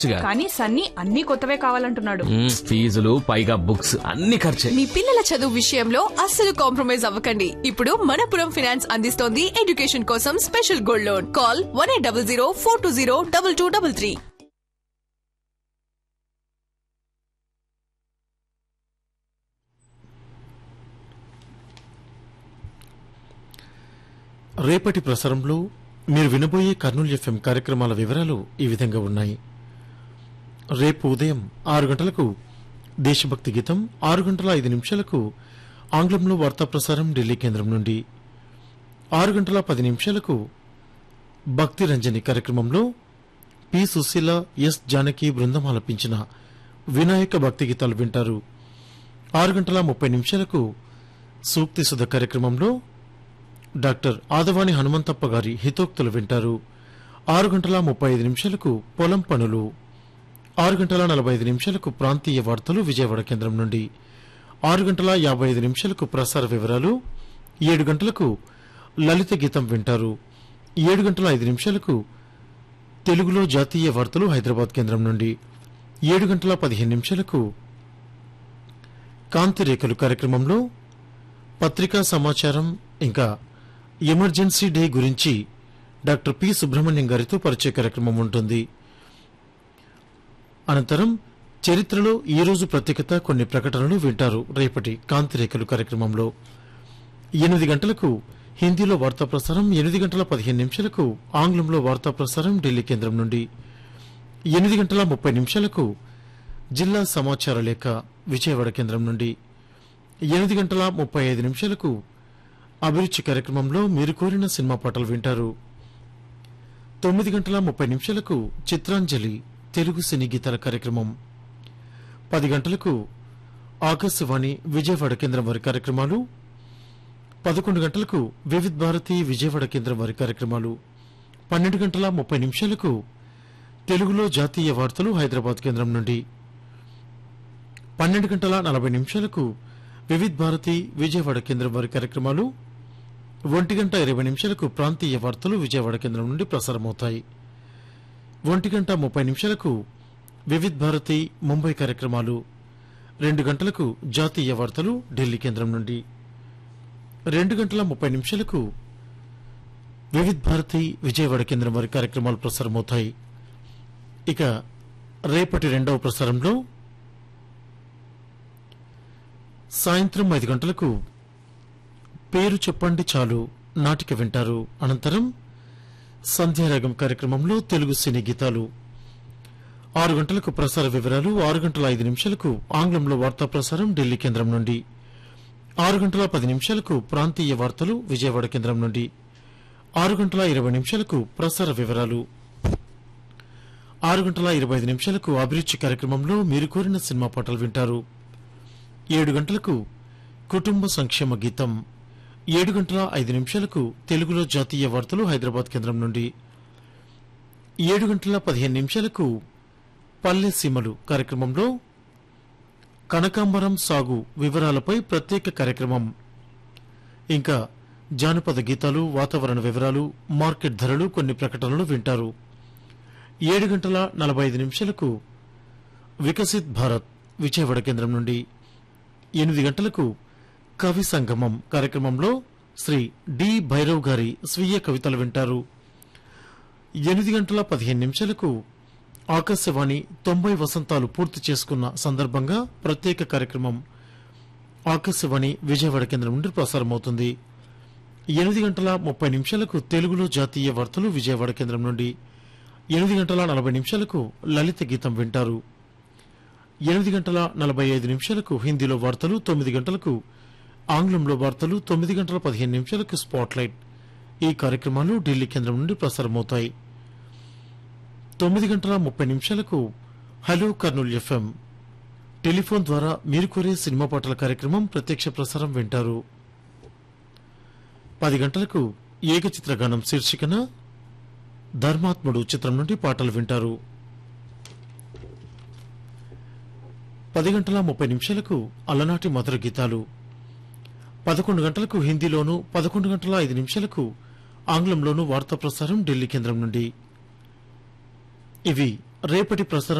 కాదు. కానీ సన్నీ అన్ని కొత్తవే కావాలంటున్నాడు మ్మ్, ఫీజులు పైగా బుక్స్ అన్ని ఖర్చే మీ పిల్లల చదువు విషయంలో అస్సలు కాంప్రమైజ్ అవ్వకండి ఇప్పుడు మనపురం ఫినాన్స్ అందిస్తోంది ఎడ్యుకేషన్ కోసం special gold loan call one eight double zero four two zero double two double three రేపటి ప్రసారంలో మీరు వినబోయే కర్నూలు ఎఫ్ఎం కార్యక్రమాల వివరాలు ఈ విధంగా ఉన్నాయి రేపు ఉదయం ఆరు గంటలకు దేశభక్తి గీతం ఆరు గంటల ఐదు నిమిషాలకు ఆంగ్లంలో వార్తా ప్రసారం ఢిల్లీ కేంద్రం నుండి ఆరు గంటల పది నిమిషాలకు భక్తి రంజని కార్యక్రమంలో పి సుశీల ఎస్ జానకి బృందం ఆలపించిన వినాయక భక్తి గీతాలు వింటారు ఆరు గంటల ముప్పై నిమిషాలకు సూక్తి సుధ కార్యక్రమంలో డాక్టర్ ఆదవాని హనుమంతప్ప గారి హితోక్తులు వింటారు ఆరు గంటల ముప్పై ఐదు నిమిషాలకు పొలం పనులు ఆరు గంటల నలభై ఐదు నిమిషాలకు ప్రాంతీయ వార్తలు విజయవాడ కేంద్రం నుండి ఆరు గంటల యాభై ఐదు నిమిషాలకు ప్రసార వివరాలు ఏడు గంటలకు లలిత గీతం వింటారు ఏడు గంటల ఐదు నిమిషాలకు తెలుగులో జాతీయ వార్తలు హైదరాబాద్ కేంద్రం నుండి ఏడు గంటల పదిహేను నిమిషాలకు కాంతి రేఖలు కార్యక్రమంలో పత్రికా సమాచారం ఇంకా ఎమర్జెన్సీ డే గురించి డాక్టర్ పి సుబ్రహ్మణ్యం గారితో పరిచయ కార్యక్రమం ఉంటుంది అనంతరం చరిత్రలో ఈ రోజు ప్రత్యేకత కొన్ని ప్రకటనలు వింటారు రేపటి కాంతి రేఖలు కార్యక్రమంలో ఎనిమిది గంటలకు హిందీలో వార్తా ప్రసారం ఎనిమిది గంటల పదిహేను నిమిషాలకు ఆంగ్లంలో వార్తా ప్రసారం ఢిల్లీ కేంద్రం నుండి ఎనిమిది గంటల ముప్పై నిమిషాలకు జిల్లా సమాచార లేఖ విజయవాడ కేంద్రం నుండి ఎనిమిది గంటల ముప్పై ఐదు నిమిషాలకు అభిరుచి కార్యక్రమంలో మీరు కోరిన సినిమా పాటలు వింటారు తొమ్మిది గంటల ముప్పై నిమిషాలకు చిత్రాంజలి తెలుగు సినీ గీతాల కార్యక్రమం పది గంటలకు ఆకాశవాణి విజయవాడ కేంద్రం వారి కార్యక్రమాలు పదకొండు గంటలకు వివిధ్ భారతి విజయవాడ కేంద్రం వారి కార్యక్రమాలు పన్నెండు గంటల ముప్పై నిమిషాలకు తెలుగులో జాతీయ వార్తలు హైదరాబాద్ కేంద్రం నుండి పన్నెండు గంటల నలభై నిమిషాలకు వివిధ్ భారతి విజయవాడ కేంద్రం వారి కార్యక్రమాలు ఒంటి గంట ఇరవై నిమిషాలకు ప్రాంతీయ వార్తలు విజయవాడ కేంద్రం నుండి ప్రసారమవుతాయి ఒంటి గంట ముప్పై నిమిషాలకు వివిధ్ భారతి ముంబై కార్యక్రమాలు రెండు గంటలకు జాతీయ వార్తలు ఢిల్లీ కేంద్రం నుండి రెండు గంటల ముప్పై నిమిషాలకు వివిధ్ భారతి విజయవాడ కేంద్రం వారి కార్యక్రమాలు ప్రసారమవుతాయి ఇక రేపటి రెండవ ప్రసారంలో సాయంత్రం ఐదు గంటలకు పేరు చెప్పండి చాలు నాటిక వింటారు అనంతరం సంధ్యారాగం కార్యక్రమంలో తెలుగు సినీ గీతాలు ఆరు గంటలకు ప్రసార వివరాలు ఆరు గంటల ఐదు నిమిషాలకు ఆంగ్లంలో వార్తా ప్రసారం ఢిల్లీ కేంద్రం నుండి ఆరు గంటల పది నిమిషాలకు ప్రాంతీయ వార్తలు విజయవాడ కేంద్రం నుండి ఆరు గంటల ఇరవై నిమిషాలకు ప్రసార వివరాలు ఆరు గంటల ఇరవై ఐదు నిమిషాలకు అభిరుచి కార్యక్రమంలో మీరు కోరిన సినిమా పాటలు వింటారు ఏడు గంటలకు కుటుంబ సంక్షేమ గీతం ఏడు గంటల ఐదు నిమిషాలకు తెలుగులో జాతీయ వార్తలు హైదరాబాద్ కేంద్రం నుండి ఏడు గంటల పదిహేను నిమిషాలకు పల్లె సీమలు కార్యక్రమంలో కనకాంబరం సాగు వివరాలపై ప్రత్యేక కార్యక్రమం ఇంకా జానపద గీతాలు వాతావరణ వివరాలు మార్కెట్ ధరలు కొన్ని ప్రకటనలు వింటారు ఏడు గంటల నలభై ఐదు నిమిషాలకు వికసిత్ భారత్ విజయవాడ కేంద్రం నుండి ఎనిమిది గంటలకు కవి సంగమం కార్యక్రమంలో శ్రీ డి భైరవ్ గారి స్వీయ కవితలు వింటారు ఎనిమిది గంటల పదిహేను నిమిషాలకు ఆకాశవాణి తొంభై వసంతాలు పూర్తి చేసుకున్న సందర్భంగా ప్రత్యేక కార్యక్రమం ఆకాశవాణి విజయవాడ కేంద్రం నుండి ప్రసారమవుతుంది ఎనిమిది గంటల ముప్పై నిమిషాలకు తెలుగులో జాతీయ వార్తలు విజయవాడ కేంద్రం నుండి ఎనిమిది గంటల నలభై నిమిషాలకు లలిత గీతం వింటారు ఎనిమిది గంటల నలభై ఐదు నిమిషాలకు హిందీలో వార్తలు తొమ్మిది గంటలకు ఆంగ్లంలో వార్తలు తొమ్మిది గంటల పదిహేను నిమిషాలకు స్పాట్లైట్ ఈ కార్యక్రమాలు ఢిల్లీ కేంద్రం నుండి ప్రసారమవుతాయి తొమ్మిది గంటల ముప్పై నిమిషాలకు హలో కర్నూలు ఎఫ్ఎం టెలిఫోన్ ద్వారా మీరు కోరే సినిమా పాటల కార్యక్రమం ప్రత్యక్ష ప్రసారం వింటారు పది గంటలకు ఏకచిత్ర గానం శీర్షికన ధర్మాత్ముడు చిత్రం నుండి పాటలు వింటారు పది గంటల ముప్పై నిమిషాలకు అలనాటి మధుర గీతాలు పదకొండు గంటలకు హిందీలోను పదకొండు గంటల ఐదు నిమిషాలకు ఆంగ్లంలోను వార్తా ప్రసారం ఢిల్లీ కేంద్రం నుండి ఇవి రేపటి ప్రసారం